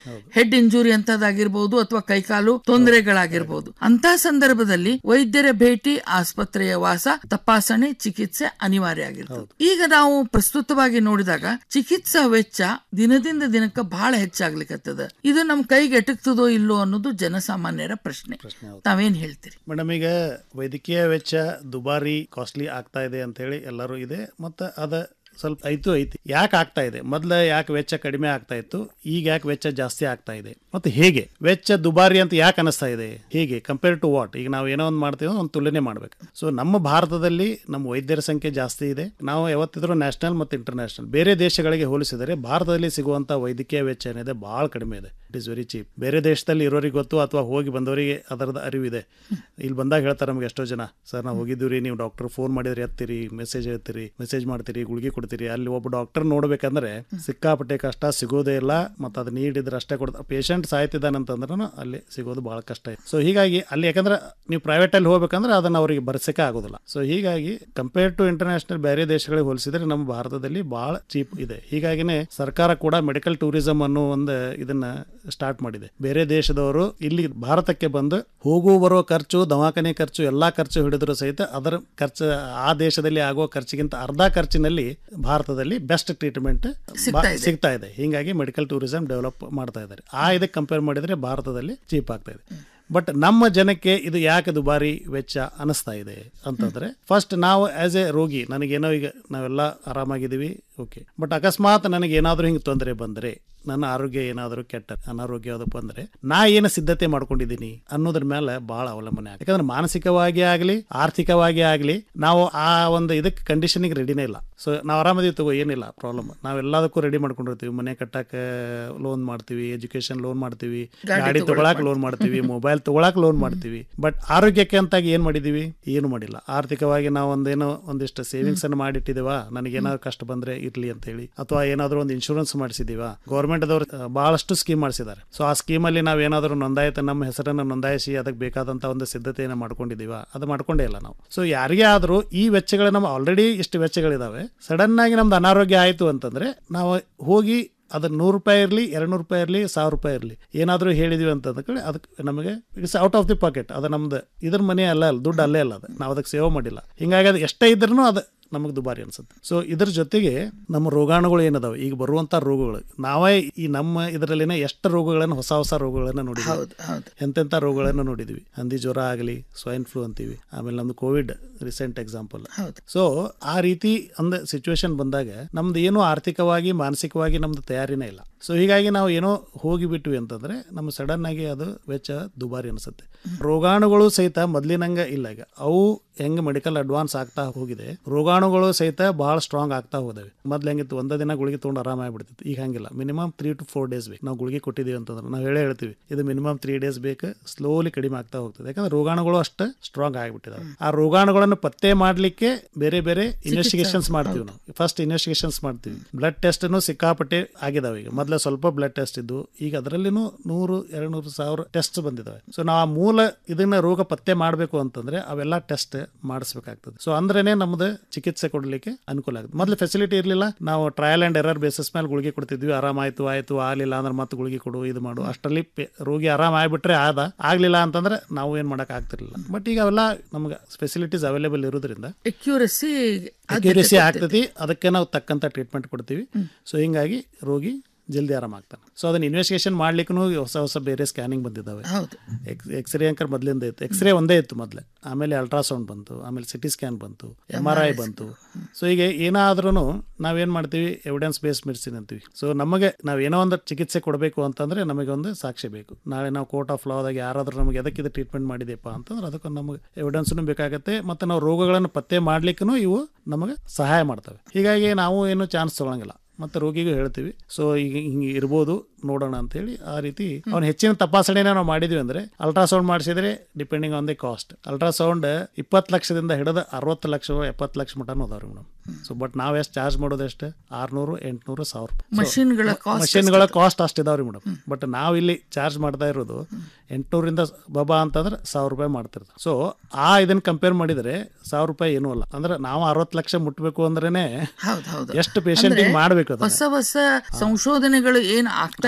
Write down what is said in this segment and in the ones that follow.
head injury ಅಂತದಾಗಿರ್ಬೋದು ಅಥವಾ ಕೈಕಾಲು ತೊಂದರೆಗಳಾಗಿರ್ಬೋದು ಅಂತ ಸಂದರ್ಭದಲ್ಲಿ ವೈದ್ಯರ ಭೇಟಿ ಆಸ್ಪತ್ರೆಯ ವಾಸ ತಪಾಸಣೆ ಚಿಕಿತ್ಸೆ ಅನಿವಾರ್ಯ ಆಗಿರ್ತದೆ ಈಗ ನಾವು ಪ್ರಸ್ತುತವಾಗಿ ನೋಡಿದಾಗ ಚಿಕಿತ್ಸಾ ವೆಚ್ಚ ದಿನದಿಂದ ದಿನಕ್ಕೆ ಬಹಳ ಹೆಚ್ಚಾಗ್ಲಿಕ್ಕತ್ತದ ಇದು ನಮ್ ಕೈಗೆ ಎಟಕ್ತದೋ ಇಲ್ಲೋ ಅನ್ನೋದು ಜನಸಾಮಾನ್ಯರ ಪ್ರಶ್ನೆ ತಾವೇನ್ ಹೇಳ್ತೀರಿ ಮೇಡಮ್ ಈಗ ವೈದ್ಯಕೀಯ ವೆಚ್ಚ ದುಬಾರಿ ಕಾಸ್ಟ್ಲಿ ಆಗ್ತಾ ಇದೆ ಅಂತ ಹೇಳಿ ಎಲ್ಲರೂ ಇದೆ ಮತ್ತು ಅದ ಸ್ವಲ್ಪ ಐತು ಐತಿ ಯಾಕೆ ಆಗ್ತಾ ಇದೆ ಮೊದ್ಲ ಯಾಕೆ ವೆಚ್ಚ ಕಡಿಮೆ ಆಗ್ತಾ ಇತ್ತು ಈಗ ಯಾಕೆ ವೆಚ್ಚ ಜಾಸ್ತಿ ಆಗ್ತಾ ಇದೆ ಮತ್ತು ಹೇಗೆ ವೆಚ್ಚ ದುಬಾರಿ ಅಂತ ಯಾಕೆ ಅನಿಸ್ತಾ ಇದೆ ಹೇಗೆ ಕಂಪೇರ್ ಟು ವಾಟ್ ಈಗ ನಾವು ಏನೋ ಒಂದು ಮಾಡ್ತೀವೋ ಒಂದು ತುಲನೆ ಮಾಡ್ಬೇಕು ಸೊ ನಮ್ಮ ಭಾರತದಲ್ಲಿ ನಮ್ಮ ವೈದ್ಯರ ಸಂಖ್ಯೆ ಜಾಸ್ತಿ ಇದೆ ನಾವು ಯಾವತ್ತಿದ್ರೂ ನ್ಯಾಷನಲ್ ಮತ್ತು ಇಂಟರ್ನ್ಯಾಷನಲ್ ಬೇರೆ ದೇಶಗಳಿಗೆ ಹೋಲಿಸಿದರೆ ಭಾರತದಲ್ಲಿ ಸಿಗುವಂತ ವೈದ್ಯಕೀಯ ವೆಚ್ಚ ಏನಿದೆ ಬಹಳ ಕಡಿಮೆ ಇದೆ ಇಟ್ ಇಸ್ ವೆರಿ ಚೀಪ್ ಬೇರೆ ದೇಶದಲ್ಲಿ ಇರೋರಿಗೆ ಗೊತ್ತು ಅಥವಾ ಹೋಗಿ ಬಂದವರಿಗೆ ಅದರದ ಅರಿವಿದೆ ಇಲ್ಲಿ ಬಂದಾಗ ಹೇಳ್ತಾರೆ ನಮ್ಗೆ ಎಷ್ಟೋ ಜನ ಸರ್ ನಾವು ಹೋಗಿದ್ದೀವಿ ನೀವು ಡಾಕ್ಟರ್ ಫೋನ್ ಮಾಡಿದ್ರೆ ಎತ್ತೀರಿ ಮೆಸೇಜ್ ಹೇಳ್ತೀರಿ ಮೆಸೇಜ್ ಮಾಡ್ತೀರಿ ಗುಳಿಗೆ ಕೊಡ್ತೀರಿ ಅಲ್ಲಿ ಒಬ್ಬ ಡಾಕ್ಟರ್ ನೋಡ್ಬೇಕಂದ್ರೆ ಸಿಕ್ಕಾಪಟ್ಟೆ ಕಷ್ಟ ಸಿಗೋದೇ ಇಲ್ಲ ಮತ್ತು ಅದು ನೀಡಿದ್ರೆ ಅಷ್ಟೇ ಕೊಡ್ತಾರೆ ಪೇಷಂಟ್ ಸಾಯ್ತಿದ್ದಾನಂತಂದ್ರೂ ಅಲ್ಲಿ ಸಿಗೋದು ಬಹಳ ಕಷ್ಟ ಇದೆ ಸೊ ಹೀಗಾಗಿ ಅಲ್ಲಿ ಯಾಕಂದ್ರೆ ನೀವು ಪ್ರೈವೇಟ್ ಅಲ್ಲಿ ಹೋಗ್ಬೇಕಂದ್ರೆ ಅದನ್ನ ಅವರಿಗೆ ಬರ್ಸಕ್ಕೆ ಆಗೋದಿಲ್ಲ ಸೊ ಹೀಗಾಗಿ ಕಂಪೇರ್ ಟು ಇಂಟರ್ನ್ಯಾಷನಲ್ ಬೇರೆ ದೇಶಗಳಿಗೆ ಹೋಲಿಸಿದ್ರೆ ನಮ್ಮ ಭಾರತದಲ್ಲಿ ಬಹಳ ಚೀಪ್ ಇದೆ ಹೀಗಾಗಿನೇ ಸರ್ಕಾರ ಕೂಡ ಮೆಡಿಕಲ್ ಟೂರಿಸಂ ಅನ್ನೋ ಒಂದು ಇದನ್ನ ಸ್ಟಾರ್ಟ್ ಮಾಡಿದೆ ಬೇರೆ ದೇಶದವರು ಇಲ್ಲಿ ಭಾರತಕ್ಕೆ ಬಂದು ಹೋಗು ಬರೋ ಖರ್ಚು ದವಾಖಾನೆ ಖರ್ಚು ಎಲ್ಲಾ ಖರ್ಚು ಹಿಡಿದ್ರು ಸಹಿತ ಅದರ ಖರ್ಚು ಆ ದೇಶದಲ್ಲಿ ಆಗುವ ಖರ್ಚಿಗಿಂತ ಅರ್ಧ ಖರ್ಚಿನಲ್ಲಿ ಭಾರತದಲ್ಲಿ ಬೆಸ್ಟ್ ಟ್ರೀಟ್ಮೆಂಟ್ ಸಿಗ್ತಾ ಇದೆ ಹೀಗಾಗಿ ಮೆಡಿಕಲ್ ಟೂರಿಸಂ ಡೆವಲಪ್ ಮಾಡ್ತಾ ಇದ್ದಾರೆ ಆ ಇದಕ್ಕೆ ಕಂಪೇರ್ ಮಾಡಿದ್ರೆ ಭಾರತದಲ್ಲಿ ಚೀಪ್ ಆಗ್ತಾ ಇದೆ ಬಟ್ ನಮ್ಮ ಜನಕ್ಕೆ ಇದು ಯಾಕೆ ದುಬಾರಿ ವೆಚ್ಚ ಅನಿಸ್ತಾ ಇದೆ ಅಂತಂದ್ರೆ ಫಸ್ಟ್ ನಾವು ಆಸ್ ಎ ರೋಗಿ ನನಗೇನೋ ಈಗ ನಾವೆಲ್ಲ ಆರಾಮಾಗಿದ್ದೀವಿ ಓಕೆ ಬಟ್ ಅಕಸ್ಮಾತ್ ನನಗೆ ಏನಾದರೂ ಹಿಂಗೆ ತೊಂದರೆ ಬಂದರೆ ನನ್ನ ಆರೋಗ್ಯ ಏನಾದರೂ ಕೆಟ್ಟ ಅನಾರೋಗ್ಯ ಯಾವ್ದಪ್ಪ ಅಂದ್ರೆ ನಾ ಏನು ಸಿದ್ಧತೆ ಮಾಡ್ಕೊಂಡಿದ್ದೀನಿ ಅನ್ನೋದ್ರ ಮೇಲೆ ಬಹಳ ಅವಲಂಬನೆ ಆಗುತ್ತೆ ಯಾಕಂದ್ರೆ ಮಾನಸಿಕವಾಗಿ ಆಗಲಿ ಆರ್ಥಿಕವಾಗಿ ಆಗಲಿ ನಾವು ಆ ಒಂದು ಇದಕ್ಕೆ ಕಂಡೀಷನಿಗೆ ರೆಡಿನೇ ಇಲ್ಲ ಸೊ ನಾವು ಆರಾಮದೀವಿ ತಗೋ ಏನಿಲ್ಲ ಪ್ರಾಬ್ಲಮ್ ನಾವೆಲ್ಲದಕ್ಕೂ ರೆಡಿ ಮಾಡ್ಕೊಂಡಿರ್ತೀವಿ ಮನೆ ಕಟ್ಟಕ್ಕೆ ಲೋನ್ ಮಾಡ್ತೀವಿ ಎಜುಕೇಶನ್ ಲೋನ್ ಮಾಡ್ತೀವಿ ಗಾಡಿ ತಗೊಳಕ್ ಲೋನ್ ಮಾಡ್ತೀವಿ ಮೊಬೈಲ್ ತಗೊಳಕ್ ಲೋನ್ ಮಾಡ್ತೀವಿ ಬಟ್ ಆರೋಗ್ಯಕ್ಕೆ ಅಂತಾಗಿ ಏನ್ ಮಾಡಿದೀವಿ ಏನು ಮಾಡಿಲ್ಲ ಆರ್ಥಿಕವಾಗಿ ನಾವು ಒಂದೇನೋ ಒಂದಿಷ್ಟು ಸೇವಿಂಗ್ಸ್ ಅನ್ನು ಮಾಡಿಟ್ಟಿದೀವ ನನಗೆ ಏನಾದ್ರು ಕಷ್ಟ ಬಂದ್ರೆ ಇರ್ಲಿ ಅಂತ ಹೇಳಿ ಅಥವಾ ಏನಾದ್ರು ಒಂದು ಇನ್ಶೂರೆನ್ಸ್ ಮಾಡಿಸಿದೀವ ಗೌರ್ಮೆಂಟ್ ದವರು ಬಹಳಷ್ಟು ಸ್ಕೀಮ್ ಮಾಡಿಸಿದ್ದಾರೆ ಸೊ ಆ ಸ್ಕೀಮ್ ಅಲ್ಲಿ ನಾವು ಏನಾದ್ರು ನೋಂದಾಯಿತ ನಮ್ಮ ಹೆಸರನ್ನು ನೋಂದಾಯಿಸಿ ಅದಕ್ಕೆ ಬೇಕಾದಂತ ಒಂದು ಸಿದ್ಧತೆಯನ್ನು ಮಾಡ್ಕೊಂಡಿದೀವ ಅದು ಮಾಡ್ಕೊಂಡೇ ಇಲ್ಲ ನಾವು ಸೊ ಯಾರಿಗೇ ಆದ್ರೂ ಈ ವೆಚ್ಚಗಳು ನಮ್ಮ ಆಲ್ರೆಡಿ ಇಷ್ಟು ವೆಚ್ಚಗಳಿದಾವೆ ಸಡನ್ ಆಗಿ ನಮ್ದು ಅನಾರೋಗ್ಯ ಆಯ್ತು ಅಂತಂದ್ರೆ ನಾವು ಹೋಗಿ ಅದು ನೂರು ರೂಪಾಯಿ ಇರಲಿ ಎರಡು ನೂರು ರೂಪಾಯಿ ಇರಲಿ ಸಾವಿರ ರೂಪಾಯಿ ಇರಲಿ ಏನಾದರೂ ಹೇಳಿದೀವಿ ಅಂತ ಅಂದ್ಕೊಳ್ಳಿ ಅದಕ್ಕೆ ನಮಗೆ it's out of the pocket ಅದು ನಮ್ದು ಇದ್ರ ಮನೆ ಅಲ್ಲ ಅಲ್ಲ ದುಡ್ಡು ಅಲ್ಲೇ ಅಲ್ಲ ಅದು ನಾವು ಅದಕ್ಕೆ ಸೇವ್ ಮಾಡಿಲ್ಲ ಹಿಂಗಾಗಿ ಅದು ಎಷ್ಟೇ ಇದ್ರೂ ಅದು ನಮಗೆ ದುಬಾರಿ ಅನ್ಸುತ್ತೆ ಸೊ ಇದ್ರ ಜೊತೆಗೆ ನಮ್ಮ ರೋಗಾಣುಗಳು ಏನದಾವೆ ಈಗ ಬರುವಂಥ ರೋಗಗಳು ನಾವೇ ಈ ನಮ್ಮ ಇದರಲ್ಲಿನೇ ಎಷ್ಟು ರೋಗಗಳನ್ನು ಹೊಸ ಹೊಸ ರೋಗಗಳನ್ನು ನೋಡಿದ್ವಿ ಹೌದು ಹೌದು ಎಂತೆಂಥ ರೋಗಗಳನ್ನು ನೋಡಿದ್ವಿ ಹಂದಿ ಜ್ವರ ಆಗಲಿ ಸ್ವೈನ್ ಫ್ಲೂ ಅಂತೀವಿ ಆಮೇಲೆ ನಮ್ದು ಕೋವಿಡ್ ರೀಸೆಂಟ್ ಎಕ್ಸಾಂಪಲ್ ಹೌದು ಸೊ ಆ ರೀತಿ ಒಂದು ಸಿಚುವೇಶನ್ ಬಂದಾಗ ನಮ್ದು ಏನು ಆರ್ಥಿಕವಾಗಿ ಮಾನಸಿಕವಾಗಿ ನಮ್ದು ತಯಾರಿನೇ ಇಲ್ಲ ಸೊ ಹೀಗಾಗಿ ನಾವು ಏನೋ ಹೋಗಿಬಿಟ್ವಿ ಅಂತಂದ್ರೆ ನಮ್ಮ ಸಡನ್ ಆಗಿ ಅದು ವೆಚ್ಚ ದುಬಾರಿ ಅನಿಸುತ್ತೆ ರೋಗಾಣುಗಳು ಸಹಿತ ಮೊದ್ಲಿನಂಗ ಇಲ್ಲ ಈಗ ಅವು ಹೆಂಗ್ ಮೆಡಿಕಲ್ ಅಡ್ವಾನ್ಸ್ ಆಗ್ತಾ ಹೋಗಿದೆ ರೋಗಾಣುಗಳು ಸಹಿತ ಬಹಳ ಸ್ಟ್ರಾಂಗ್ ಆಗ್ತಾ ಹೋದವೆ ಮೊದ್ಲು ಹೆಂಗಿತ್ತು ಒಂದೇ ದಿನ ಗುಳಿಗೆ ತೊಗೊಂಡು ಆರಾಮಾಗ್ಬಿಡ್ತಿತ್ತು ಈಗ ಹಂಗಿಲ್ಲ minimum three to four days ಬೇಕು ನಾವು ಗುಳಿಗೆ ಕೊಟ್ಟಿದ್ದೀವಿ ಅಂತಂದ್ರೆ ನಾವು ಹೇಳೇ ಹೇಳ್ತೀವಿ ಇದು ಮಿನಿಮಮ್ ತ್ರೀ ಡೇಸ್ ಬೇಕು ಸ್ಲೋಲಿ ಕಡಿಮೆ ಆಗ್ತಾ ಹೋಗ್ತದೆ ಯಾಕಂದ್ರೆ ರೋಗಾಣುಗಳು ಅಷ್ಟು ಸ್ಟ್ರಾಂಗ್ ಆಗಿಬಿಟ್ಟಿದಾವೆ ಆ ರೋಗಾಣುಗಳನ್ನು ಪತ್ತೆ ಮಾಡ್ಲಿಕ್ಕೆ ಬೇರೆ ಬೇರೆ ಇನ್ವೆಸ್ಟಿಗೇಷನ್ಸ್ ಮಾಡ್ತೀವಿ ನಾವು ಫಸ್ಟ್ ಇನ್ವೆಸ್ಟಿಗೇಷನ್ಸ್ ಮಾಡ್ತೀವಿ ಬ್ಲಡ್ ಟೆಸ್ಟ್ ಸಿಕ್ಕಾಪಟ್ಟೆ ಆಗಿದಾವೆ ಈಗ ಮೊದಲ ಸ್ವಲ್ಪ ಬ್ಲಡ್ ಟೆಸ್ಟ್ ಇದ್ದು ಈಗ ಅದರಲ್ಲಿನೂ ನೂರು ಎರಡು ನೂರು ಸಾವಿರ ಟೆಸ್ಟ್ ಬಂದಿದಾವೆ ಸೊ ನಾವು ಆ ಮೂಲ ಇದನ್ನ ರೋಗ ಪತ್ತೆ ಮಾಡಬೇಕು ಅಂತಂದ್ರೆ ಅವೆಲ್ಲ ಟೆಸ್ಟ್ ಮಾಡಿಸ್ಬೇಕಾಗ್ತದೆ ಸೊ ಅಂದ್ರೇನೆ ನಮ್ದು ಚಿಕಿತ್ಸೆ ಕೊಡ್ಲಿಕ್ಕೆ ಅನುಕೂಲ ಆಗುತ್ತೆ ಮೊದಲು ಫೆಸಿಲಿಟಿ ಇರಲಿಲ್ಲ ನಾವು ಟ್ರಯಲ್ ಅಂಡ್ ಎರರ್ ಬೇಸಿಸ್ ಮೇಲೆ ಗುಳಿಗೆ ಕೊಡ್ತಿದ್ವಿ ಆರಾಮಾಯ್ತು ಆಯ್ತು ಆಗಲಿಲ್ಲ ಅಂದ್ರೆ ಮತ್ತೆ ಗುಳಿಗೆ ಕೊಡು ಇದು ಮಾಡು ಅಷ್ಟರಲ್ಲಿ ಪೆ- ರೋಗಿ ಆರಾಮ ಆಗ್ಬಿಟ್ರೆ ಆದ ಆಗ್ಲಿಲ್ಲ ಅಂತಂದ್ರೆ ನಾವು ಏನ್ ಮಾಡಕ್ ಆಗ್ತಿರ್ಲಿಲ್ಲ ಬಟ್ ಈಗ ಅವೆಲ್ಲ ನಮ್ಗೆ ಫೆಸಿಲಿಟೀಸ್ ಅವೈಲೇಬಲ್ ಇರೋದ್ರಿಂದ ಅಕ್ಯೂರಸಿ ಅಕ್ಯುರೇಸಿ ಆಗ್ತೈತಿ ಅದಕ್ಕೆ ನಾವು ತಕ್ಕಂತ ಟ್ರೀಟ್ಮೆಂಟ್ ಕೊಡ್ತೀವಿ ಸೊ ಹಿಂಗಾಗಿ ರೋಗಿ ಜಲ್ದಿ ಆರಾಮಾಗ್ತಾನೆ ಸೊ ಅದನ್ನ ಇನ್ವೆಸ್ಟಿಗೇಷನ್ ಮಾಡ್ಲಿಕ್ಕೂ ಹೊಸ ಹೊಸ ಬೇರೆ ಸ್ಕ್ಯಾನಿಂಗ್ ಬಂದಿದ್ದಾವೆ ಹೌದು ಎಕ್ಸ್ ಎಕ್ಸ್ರೇ ಅಂಕರ್ ಮೊದಲಿಂದ ಇತ್ತು ಎಕ್ಸ್ರೇ ಒಂದೇ ಇತ್ತು ಮೊದಲೇ ಆಮೇಲೆ ಅಲ್ಟ್ರಾಸೌಂಡ್ ಬಂತು ಆಮೇಲೆ ಸಿಟಿ ಸ್ಕ್ಯಾನ್ ಬಂತು ಎಮ್ ಆರ್ ಐ ಬಂತು ಸೊ ಈಗ ಏನಾದ್ರೂ ನಾವೇನು ಮಾಡ್ತೀವಿ ಎವಿಡೆನ್ಸ್ ಬೇಸ್ ಮೆಡಿಸಿನ್ ಅಂತೀವಿ ಸೊ ನಮಗೆ ನಾವು ಏನೋ ಒಂದು ಚಿಕಿತ್ಸೆ ಕೊಡಬೇಕು ಅಂತಂದ್ರೆ ನಮಗೆ ಒಂದು ಸಾಕ್ಷಿ ಬೇಕು ನಾಳೆ ನಾವು ಕೋರ್ಟ್ ಆಫ್ ಲಾದಾಗ ಯಾರಾದ್ರೂ ನಮಗೆ ಎದಕ್ಕೆ ಇದು ಟ್ರೀಟ್ಮೆಂಟ್ ಮಾಡಿದೆಪ್ಪ ಅಂತಂದ್ರೆ ಅದಕ್ಕೆ ನಮಗೆ ಎವಿಡೆನ್ಸ್ನು ಬೇಕಾಗತ್ತೆ ಮತ್ತು ನಾವು ರೋಗಗಳನ್ನು ಪತ್ತೆ ಮಾಡ್ಲಿಕ್ಕೂ ಇವು ನಮಗೆ ಸಹಾಯ ಮಾಡ್ತವೆ ಹೀಗಾಗಿ ನಾವು ಏನು ಚಾನ್ಸ್ ತಗೊಳಂಗಿಲ್ಲ ಮತ್ತೆ ರೋಗಿಗೂ ಹೇಳ್ತೀವಿ ಸೊ ಈಗ ಹಿಂಗೆ ಇರ್ಬೋದು ನೋಡೋಣ ಅಂತ ಹೇಳಿ ಆ ರೀತಿ ಅವ್ನು ಹೆಚ್ಚಿನ ತಪಾಸಣೆನ ನಾವು ಮಾಡಿದ್ವಿ ಅಂದ್ರೆ ಅಲ್ಟ್ರಾಸೌಂಡ್ ಮಾಡಿಸಿದ್ರೆ depending on the cost ultrasound ಇಪ್ಪತ್ತು ಲಕ್ಷದಿಂದ ಹಿಡಿದು ಅರವತ್ತು ಲಕ್ಷ ಎಪ್ಪತ್ತು ಲಕ್ಷ ಮಟನೂ ಅದಾವ್ರಿ ಮೇಡಮ್ ಸೊ ಬಟ್ ನಾವ್ ಎಷ್ಟು ಚಾರ್ಜ್ ಮಾಡೋದು ಎಷ್ಟು ಆರ್ನೂರು ಎಂಟ್ನೂರು ಸಾವಿರ ಮಷಿನ್ಗಳ ಕಾಸ್ಟ್ ಮಷಿನ್ಗಳ ಕಾಸ್ಟ್ ಅಷ್ಟಿದಾವ್ರಿ ಮೇಡಮ್ ಬಟ್ ನಾವು ಇಲ್ಲಿ ಚಾರ್ಜ್ ಮಾಡ್ತಾ ಇರೋದು ಎಂಟ್ನೂರಿಂದ ಬಾಬಾ ಅಂತಂದ್ರೆ ಸಾವಿರ ರೂಪಾಯಿ ಮಾಡ್ತಿರ್ತಾರೆ ಸೊ ಆ ಇದನ್ನ ಕಂಪೇರ್ ಮಾಡಿದ್ರೆ ಸಾವಿರ ರೂಪಾಯಿ ಏನೂ ಅಲ್ಲ ಅಂದ್ರೆ ನಾವು ಅರವತ್ತು ಲಕ್ಷ ಮುಟ್ಬೇಕು ಅಂದ್ರೇನೆ ಹೌದು ಹೌದು ಎಷ್ಟು ಪೇಷಂಟ್ ಮಾಡ್ಬೇಕು ಅದು ಹೊಸ ಹೊಸ ಸಂಶೋಧನೆಗಳು ಏನ್ ಆಗ್ತಾ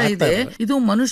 ಇದೆ ಇದು ಮನುಷ್ಯ